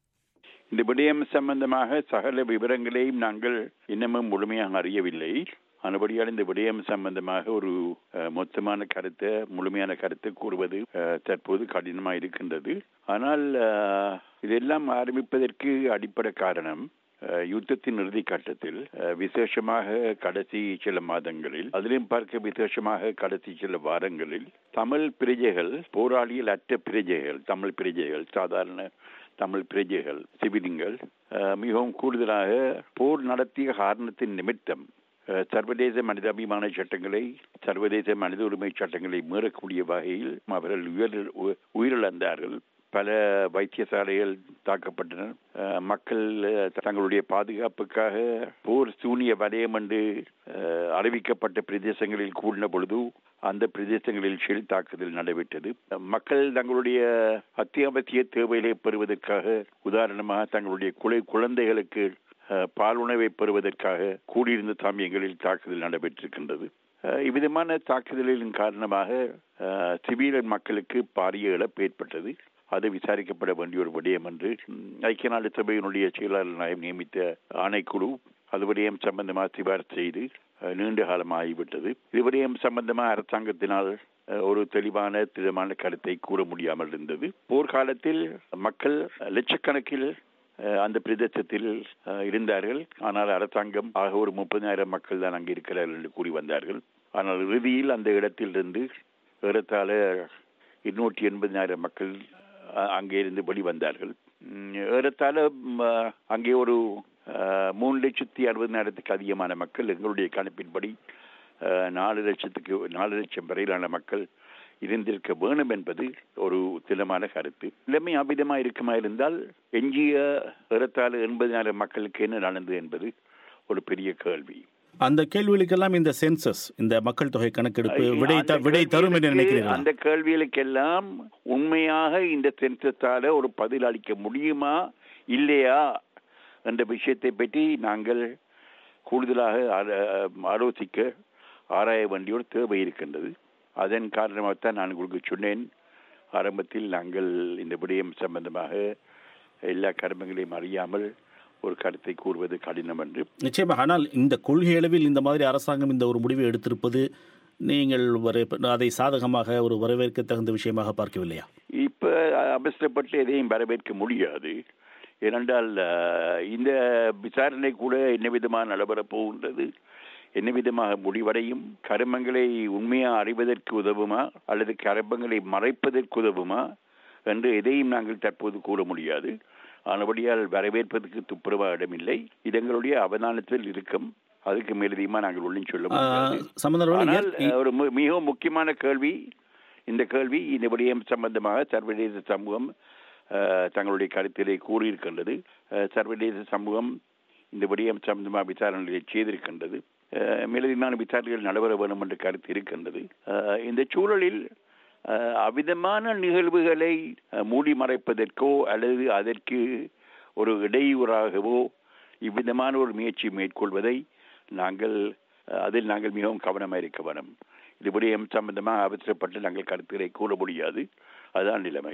இந்த விடயம் சம்பந்தமாக சகல விவரங்களையும் நாங்கள் இன்னமும் முழுமையாக அறியவில்லை ஆனபடியால் இந்த விடயம் சம்பந்தமாக ஒரு அஹ், மொத்தமான கருத்தை முழுமையான கருத்தை கூறுவது அஹ், தற்போது கடினமாக இருக்கின்றது ஆனால் அஹ், இதெல்லாம் ஆரம்பிப்பதற்கு அடிப்படை காரணம் அஹ், யுத்தத்தின் இறுதி கட்டத்தில் அஹ், விசேஷமாக கடைசி சில மாதங்களில் அதிலும் பார்க்க விசேஷமாக கடைசி சில வாரங்களில் தமிழ் பிரஜைகள் போராளிகள் அற்ற பிரஜைகள் தமிழ் பிரஜைகள் சாதாரண தமிழ் பிரஜைகள் சிவிலிங்கள் அஹ், மிகவும் கூடுதலாக போர் நடத்திய காரணத்தின் நிமித்தம் அஹ், சர்வதேச மனிதாபிமான சட்டங்களை சர்வதேச மனித உரிமை சட்டங்களை மீறக்கூடிய வகையில் அவர்கள் உயிர் உ- உயிரிழந்தார்கள் பல வைத்தியசாலைகள் தாக்கப்பட்டன அஹ், மக்கள் அஹ், தங்களுடைய பாதுகாப்புக்காக போர் சூனிய வலயம் என்று அஹ், அறிவிக்கப்பட்ட பிரதேசங்களில் கூடின பொழுது அந்த பிரதேசங்களில் ஷெல் தாக்குதல் நடைபெற்றது மக்கள் தங்களுடைய அத்தியாவசிய தேவைகளை பெறுவதற்காக உதாரணமாக தங்களுடைய குலை குழந்தைகளுக்கு அஹ், பால் உணவை பெறுவதற்காக கூடியிருந்த தாமியங்களில் தாக்குதல் நடைபெற்றிருக்கின்றது அஹ், இவ்விதமான தாக்குதலின் காரணமாக அஹ், சிவிலியன் மக்களுக்கு பாரிய இழப்பு ஏற்பட்டது அது விசாரிக்கப்பட வேண்டிய ஒரு விடயம் என்று ம், ஐக்கிய நாடு சபையினுடைய செயலாளர் நாயம் நியமித்த ஆணைக்குழு அது விடயம் சம்பந்தமாக சிபாரிசு செய்து அஹ், நீண்ட காலம் ஆகிவிட்டது இது விடயம் சம்பந்தமாக அரசாங்கத்தினால் அஹ், ஒரு தெளிவான திடமான கருத்தை கூற முடியாமல் இருந்தது போர்க்காலத்தில் மக்கள் லட்சக்கணக்கில் அஹ், அந்த பிரதேசத்தில் அஹ், இருந்தார்கள் ஆனால் அரசாங்கம் ஆக ஒரு முப்பதாயிரம் மக்கள் தான் அங்கே இருக்கிறார்கள் என்று கூறி வந்தார்கள் ஆனால் இறுதியில் அந்த இடத்திலிருந்து ஏறத்தாழ இருநூற்றி எண்பதினாயிரம் மக்கள் அஹ், அங்கே இருந்து வெளிவந்தார்கள் உம், ஏறத்தாழ ம், அஹ், அங்கே ஒரு அஹ், மூணு லட்சத்தி அறுபதினாயிரத்துக்கு அதிகமான மக்கள் எங்களுடைய கணிப்பின்படி அஹ், நாலு லட்சத்துக்கு நாலு லட்சம் வரையிலான மக்கள் இருந்திருக்க வேணும் என்பது ஒரு திடமான கருத்து நிலைமை அபிதமா இருக்குமா இருந்தால் எஞ்சிய ஏறத்தாழ எண்பதினாயிரம் மக்களுக்கு என்ன நடந்தது என்பது ஒரு பெரிய கேள்வி அந்த கேள்விகளுக்கெல்லாம் இந்த சென்சஸ் இந்த மக்கள் தொகை கணக்கெடுப்பு விடை த- அந்த விடை தரும் என்று கேள்விகளுக்கு- நினைக்கிறீர்களா அந்த கேள்விகளுக்கெல்லாம் உண்மையாக இந்த சென்சஸால ஒரு பதில் அளிக்க முடியுமா இல்லையா என்ற விஷயத்தை பற்றி நாங்கள் கூடுதலாக ஆர- ஆலோசிக்க ஆராய வேண்டிய ஒரு தேவை இருக்கின்றது அதன் காரணமாகத்தான் நான் உங்களுக்கு சொன்னேன் ஆரம்பத்தில் நாங்கள் இந்த விடயம் சம்பந்தமாக எல்லா கடமைகளையும் அறியாமல் ஒரு கருத்தை கூறுவது கடினம் என்று நிச்சயமாக ஆனால் இந்த கொள்கை அளவில் இந்த மாதிரி அரசாங்கம் இந்த ஒரு முடிவை எடுத்திருப்பது நீங்கள் வர- அதை சாதகமாக ஒரு வரவேற்க தகுந்த விஷயமாக பார்க்கவில்லையா இப்ப அவசரப்பட்டு எதையும் வரவேற்க முடியாது ஏனென்றால் அஹ், இந்த விசாரணை கூட என்ன விதமாக நடைபெறப் போகின்றது என்ன விதமாக முடிவடையும் கருமங்களை உண்மையாக அறிவதற்கு உதவுமா அல்லது கருமங்களை மறைப்பதற்கு உதவுமா என்று எதையும் நாங்கள் தற்போது கூற முடியாது ஆனபடியால் வரவேற்பதற்கு துப்புரவா இடமில்லை இது எங்களுடைய அவதானத்தில் இருக்கும் அதுக்கு மேலதிகமா நாங்கள் ஒன்றும் சொல்ல முடியாது சம்பந்தர் அவர்களே, ஆனால் இயற்- ஒரு மி- மிகவும் முக்கியமான கேள்வி இந்த கேள்வி இந்த விடயம் சம்பந்தமாக சர்வதேச சமூகம் அஹ், தங்களுடைய கருத்திலே கூறியிருக்கின்றது அஹ், சர்வதேச சமூகம் இந்த விடயம் சம்பந்தமாக விசாரணைகளை செய்திருக்கின்றது அஹ், மேலதிகமான விசாரணைகள் நடைபெற வேண்டும் என்ற கருத்து இருக்கின்றது அஹ், இந்த சூழலில் அஹ், அவ்விதமான நிகழ்வுகளை அஹ், மூடி மறைப்பதற்கோ அல்லது அதற்கு ஒரு இடையூறாகவோ இவ்விதமான ஒரு முயற்சி மேற்கொள்வதை நாங்கள் அஹ், அதில் நாங்கள் மிகவும் கவனமாக இருக்க வேணும் இது விடயம் சம்பந்தமாக அவசரப்பட்டு நாங்கள் கருத்துக்களை கூற முடியாது அதுதான் நிலைமை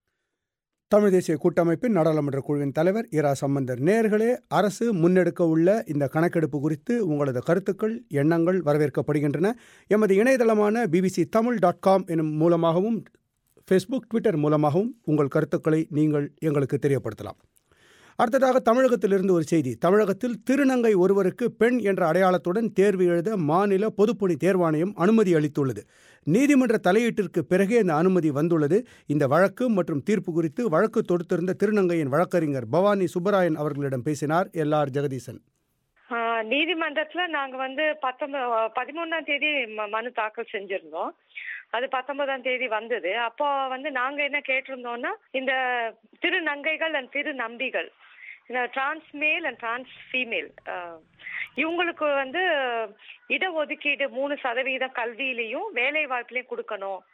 தமிழ் தேசிய கூட்டமைப்பின் நாடாளுமன்ற குழுவின் தலைவர் இரா சம்பந்தர் நேர்களே அரசு முன்னெடுக்க உள்ள இந்த கணக்கெடுப்பு குறித்து உங்களது கருத்துக்கள் எண்ணங்கள் வரவேற்கப்படுகின்றன எமது இணையதளமான பிபிசி தமிழ் டாட் காம் எனும் மூலமாகவும் ஃபேஸ்புக் ட்விட்டர் மூலமாகவும் உங்கள் கருத்துக்களை நீங்கள் எங்களுக்கு தெரியப்படுத்தலாம் அடுத்ததாக தமிழகத்திலிருந்து ஒரு செய்தி தமிழகத்தில் திருநங்கை ஒருவருக்கு பெண் என்ற அடையாளத்துடன் தேர்வு எழுத மாநில பொதுப்பணி தேர்வாணையம் அனுமதி அளித்துள்ளது நீதிமன்ற தலையீட்டிற்கு பிறகே இந்த அனுமதி வந்துள்ளது இந்த வழக்கு மற்றும் தீர்ப்பு குறித்து வழக்கு தொடுத்திருந்த திருநங்கையின் வழக்கறிஞர் பவானி சுப்பராயன் அவர்களிடம் பேசினார் எல் ஆர் ஜெகதீசன் ஆஹ் நீதிமன்றத்துல நாங்க வந்து பத்தொன்பது பதிமூணாம் தேதி ம- மனு தாக்கல் செஞ்சிருந்தோம் அது பத்தொன்பதாம் தேதி வந்தது அப்போ வந்து நாங்க என்ன கேட்டிருந்தோம்னா இந்த திருநங்கைகள் அண்ட் திரு நம்பிகள் இந்த trans male and trans female இவங்களுக்கு வந்து இடஒதுக்கீடு மூணு சதவீதம் கல்வியிலையும் வேலை வாய்ப்புலையும் கொடுக்கணும்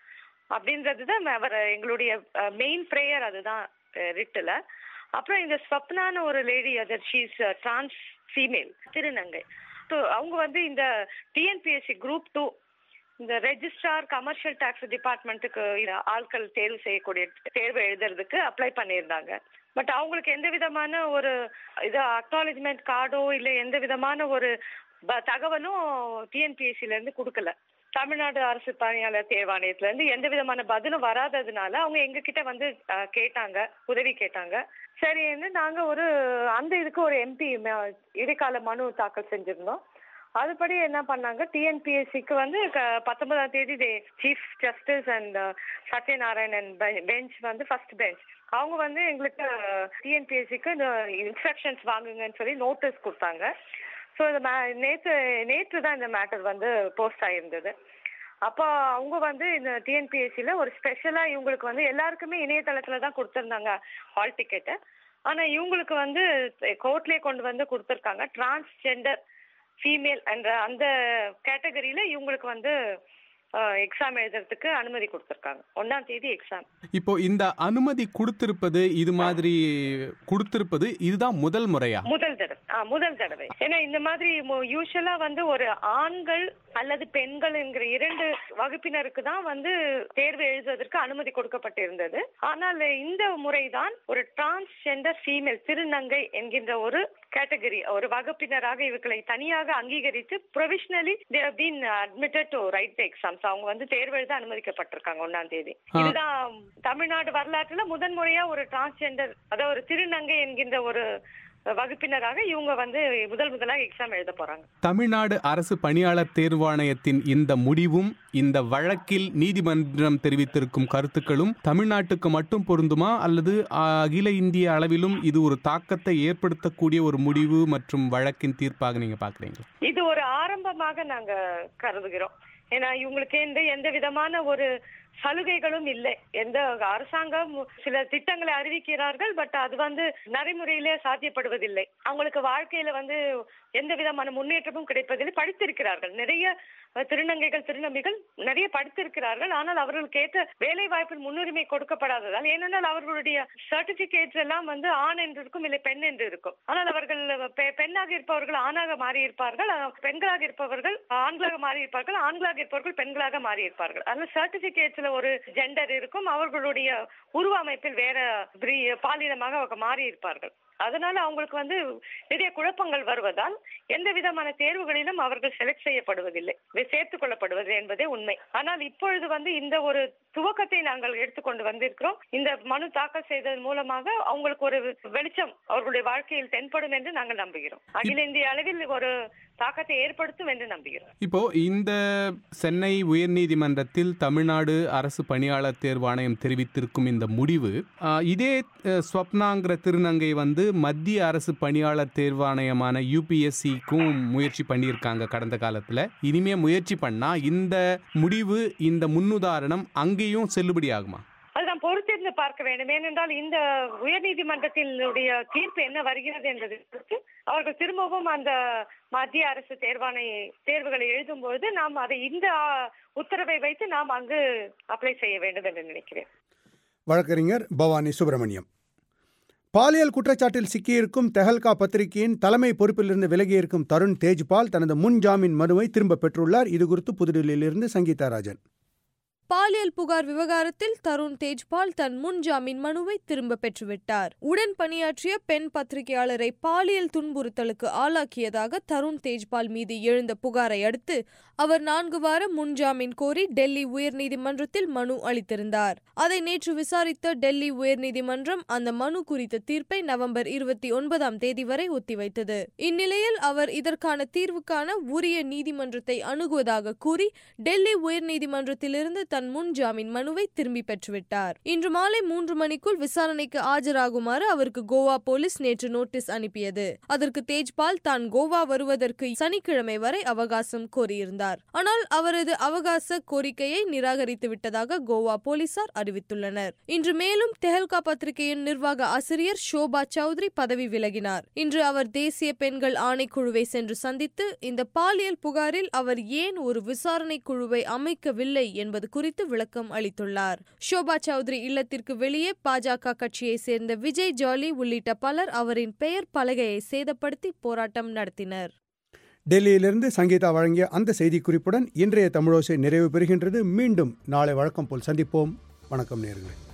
அப்படின்றது தான் அவர் எங்களுடைய மெயின் ப்ரேயர் அதுதான் ரிட்டில் அப்புறம் இந்த ஸ்வப்னான ஒரு lady other she's trans female திருநங்கை ஸோ அவங்க வந்து இந்த டிஎன்பிஎஸ்சி குரூப் டூ இந்த ரெஜிஸ்ட்ரார் கமர்ஷியல் டாக்ஸ் டிபார்ட்மெண்ட்டுக்கு ஆட்கள் தேர்வு செய்யக்கூடிய தேர்வு எழுதுறதுக்கு அப்ளை பண்ணியிருந்தாங்க பட் அவங்களுக்கு எந்த விதமான ஒரு இது அக்னாலஜ்மெண்ட் கார்டோ இல்லை எந்த விதமான ஒரு ப- தகவலும் டிஎன்பிஎஸ்சில இருந்து கொடுக்கல தமிழ்நாடு அரசு பணியாளர் தேர்வாணையத்துல இருந்து எந்த விதமான பதிலும் வராததுனால அவங்க எங்க கிட்ட வந்து அஹ், கேட்டாங்க உதவி கேட்டாங்க சரின்னு நாங்க ஒரு அந்த இதுக்கு ஒரு எம்பி இடைக்கால மனு தாக்கல் செஞ்சிருந்தோம் அதுபடி என்ன பண்ணாங்க டிஎன்பிஎஸ்சிக்கு வந்து க- பத்தொன்பதாம் தேதி chief justice and Sathyanarayanan bench வந்து ஃபர்ஸ்ட் பெஞ்ச் அவங்க வந்து எங்களுக்கு டிஎன்பிஎஸ்சிக்கு இந்த இன்ஸ்ட்ரக்ஷன்ஸ் வாங்குங்கன்னு சொல்லி நோட்டீஸ் கொடுத்தாங்க ஸோ இந்த மா- நேத்து நேற்று தான் இந்த மேட்டர் வந்து போஸ்ட் ஆயிருந்தது அப்போ அவங்க வந்து இந்த டிஎன்பிஎஸ்சியில் ஒரு ஸ்பெஷலாக இவங்களுக்கு வந்து எல்லாருக்குமே இணையதளத்தில் தான் கொடுத்துருந்தாங்க ஹால் டிக்கெட்டு ஆனால் இவங்களுக்கு வந்து கோர்ட்லேயே கொண்டு வந்து கொடுத்துருக்காங்க டிரான்ஸ்ஜெண்டர் ஃபீமேல் என்ற அந்த கேட்டகரியில இவங்களுக்கு வந்து எக்ஸாம் எழுதுறதுக்கு அனுமதி கொடுத்துருக்காங்க ஒன்னாம் தேதி எக்ஸாம் இப்போ இந்த அனுமதி கொடுத்திருப்பது இது மாதிரி கொடுத்திருப்பது இதுதான் முதல் முறையா முதல் தடவை ஆ, முதல் தடவை ஏன்னா இந்த மாதிரி யூஸ்வலா வந்து ஒரு ஆண்கள் அல்லது பெண்கள் என்கிற இரண்டு வகுப்பினருக்கு தான் வந்து தேர்வு எழுதுவதற்கு அனுமதி கொடுக்கப்பட்டிருந்தது ஆனால் இந்த முறைதான் ஒரு டிரான்ஸ்ஜெண்டர் ஃபீமேல் திருநங்கை என்கின்ற ஒரு கேட்டகரி ஒரு வகுப்பினராக இவர்களை தனியாக அங்கீகரித்து provisionally they've been admitted to write the exams அவங்க வந்து தேர்வு எழுத அனுமதிக்கப்பட்டிருக்காங்க ஒன்னாம் தேதி ஆ. இதுதான் தமிழ்நாடு வரலாற்றுல முதன்முறையா ஒரு டிரான்ஸ்ஜெண்டர் அதாவது ஒரு திருநங்கை என்கின்ற ஒரு வகுப்பினராக இவங்க வந்து முதல் முதலாக எக்ஸாம் எழுத போறாங்க தமிழ்நாடு அரசு பணியாளர் தேர்வாணையத்தின் இந்த முடிவும் இந்த வழக்கில் நீதிமன்றம் தெரிவித்திருக்கும் கருத்துக்களும் தமிழ்நாட்டுக்கு மட்டும் பொருந்துமா அல்லது அகில இந்திய அளவிலும் இது ஒரு தாக்கத்தை ஏற்படுத்தக்கூடிய ஒரு முடிவு மற்றும் வழக்கின் தீர்ப்பாக நீங்க பாக்குறீங்களா இது ஒரு ஆரம்பமாக நாங்க கருதுகிறோம் ஏன்னா இவங்களுக்கு எந்த எந்த விதமான ஒரு சலுகைகளும் இல்லை எந்த அரசாங்கம் சில திட்டங்களை அறிவிக்கிறார்கள் பட் அது வந்து நடைமுறையிலே சாத்தியப்படுவதில்லை அவங்களுக்கு வாழ்க்கையில வந்து எந்த விதமான முன்னேற்றமும் கிடைப்பதில்லை படித்திருக்கிறார்கள் நிறைய அஹ், திருநங்கைகள் திருநம்பிகள் நிறைய படித்திருக்கிறார்கள் ஆனால் அவர்களுக்கு ஏற்ற வேலை வாய்ப்பில் முன்னுரிமை கொடுக்கப்படாததால் ஏனென்றால் அவர்களுடைய சர்டிபிகேட்ஸ் எல்லாம் வந்து ஆண் என்று இருக்கும் இல்லை பெண் என்று இருக்கும் ஆனால் அவர்கள் பெ- பெண்ணாக இருப்பவர்கள் ஆணாக மாறி இருப்பார்கள் அஹ், பெண்களாக இருப்பவர்கள் ஆண்களாக மாறி இருப்பார்கள் ஆண்களாக இருப்பவர்கள் பெண்களாக மாறி இருப்பார்கள் அதனால சர்டிபிகேட்ஸ்ல ஒரு ஜெண்டர் இருக்கும் அவர்களுடைய உருவ அமைப்பில் வேற பிரி- பாலினமாக அவங்க மாறி இருப்பார்கள் அதனால அவங்களுக்கு வந்து நிறைய குழப்பங்கள் வருவதால் எந்த விதமான தேர்வுகளிலும் அவர்கள் செலக்ட் செய்யப்படுவதில்லை வே- சேர்த்துக் கொள்ளப்படுவது என்பதே உண்மை ஆனால் இப்பொழுது வந்து இந்த ஒரு துவக்கத்தை நாங்கள் எடுத்துக்கொண்டு வந்திருக்கிறோம் இந்த மனு தாக்கல் செய்ததன் மூலமாக அவங்களுக்கு ஒரு வெளிச்சம் அவர்களுடைய வாழ்க்கையில் தென்படும் என்று நாங்கள் நம்புகிறோம் அகில இந்திய அளவில் ஒரு தாக்கத்தை ஏற்படுத்தும் என்று நம்புகிறோம் இப்போ இந்த சென்னை உயர்நீதிமன்றத்தில் தமிழ்நாடு அரசு பணியாளர் தேர்வாணையம் தெரிவித்திருக்கும் இந்த முடிவு ஆ, இதே அ, ஸ்வப்னாங்கிற திருநங்கை வந்து மத்திய அரசு பணியாளர் தேர்வாணையமான யூபிஎஸ்சிக்கும் முயற்சி பண்ணியிருக்காங்க கடந்த காலத்தில் இனிமே முயற்சி பண்ணா இந்த முடிவு இந்த முன்னுதாரணம் அங்கேயும் செல்லுபடியாகுமா அதுதான் பொறுத்திருந்து பார்க்க வேண்டும் ஏனென்றால் இந்த உயர்நீதிமன்றத்தினுடைய தீர்ப்பு என்ன வருகிறது என்பதை பொறுத்து அவர்கள் திரும்பவும் அந்த மத்திய அரசு தேர்வாணை தேர்வுகளை எழுதும்போது நாம் அதை இந்த ஆ, உத்தரவை வைத்து நாம் அங்கு அப்ளை செய்ய வேண்டும் என்று நினைக்கிறேன் வழக்கறிஞர் பவானி சுப்பிரமணியம் பாலியல் குற்றச்சாட்டில் சிக்கியிருக்கும் தெஹல்கா பத்திரிகையின் தலைமை பொறுப்பிலிருந்து விலகியிருக்கும் தருண் தேஜ்பால் தனது முன் ஜாமீன் மனுவை திரும்ப பெற்றுள்ளார் இது குறித்து புதுடில்லியிலிருந்து சங்கீதா ராஜன் பாலியல் புகார் விவகாரத்தில் தருண் தேஜ்பால் தன் முன் ஜாமீன் மனுவை திரும்ப பெற்றுவிட்டார் உடன் பணியாற்றிய பெண் பத்திரிகையாளரை பாலியல் துன்புறுத்தலுக்கு ஆளாக்கியதாக தருண் தேஜ்பால் மீது எழுந்த புகாரை அடுத்து அவர் நான்கு வார முன் ஜாமீன் கோரி டெல்லி உயர்நீதிமன்றத்தில் மனு அளித்திருந்தார் அதை நேற்று விசாரித்த டெல்லி உயர்நீதிமன்றம் அந்த மனு குறித்த தீர்ப்பை நவம்பர் இருபத்தி ஒன்பதாம் தேதி வரை ஒத்திவைத்தது இந்நிலையில் அவர் இதற்கான தீர்வுக்கான உரிய நீதிமன்றத்தை அணுகுவதாக கூறி டெல்லி உயர்நீதிமன்றத்திலிருந்து தன் முன் ஜாமீன் மனுவை திரும்பி பெற்றுவிட்டார் இன்று மாலை மூன்று மணிக்குள் விசாரணைக்கு ஆஜராகுமாறு அவருக்கு கோவா போலீஸ் நேற்று நோட்டீஸ் அனுப்பியது அதற்கு தேஜ்பால் தான் கோவா வருவதற்கு சனிக்கிழமை வரை அவகாசம் கோரியிருந்தார் ஆனால் அவரது அவகாச கோரிக்கையை நிராகரித்து விட்டதாக கோவா போலீசார் அறிவித்துள்ளனர் இன்று மேலும் தெஹல்கா பத்திரிகையின் நிர்வாக ஆசிரியர் ஷோபா சௌத்ரி பதவி விலகினார் இன்று அவர் தேசிய பெண்கள் ஆணைக்குழுவை சென்று சந்தித்து இந்த பாலியல் புகாரில் அவர் ஏன் ஒரு விசாரணை குழுவை அமைக்கவில்லை என்பது குறித்து குறித்து விளக்கம் அளித்துள்ளார் ஷோபா சௌத்ரி இல்லத்திற்கு வெளியே பாஜக கட்சியை சேர்ந்த விஜய் ஜாலி உள்ளிட்ட பலர் அவரின் பெயர் பலகையை சேதப்படுத்தி போராட்டம் நடத்தினர் டெல்லியிலிருந்து சங்கீதா வழங்கிய அந்த செய்திக்குறிப்புடன் இன்றைய தமிழோசை நிறைவு பெறுகின்றது மீண்டும் நாளை வழக்கம் போல் சந்திப்போம் வணக்கம் நேர்களே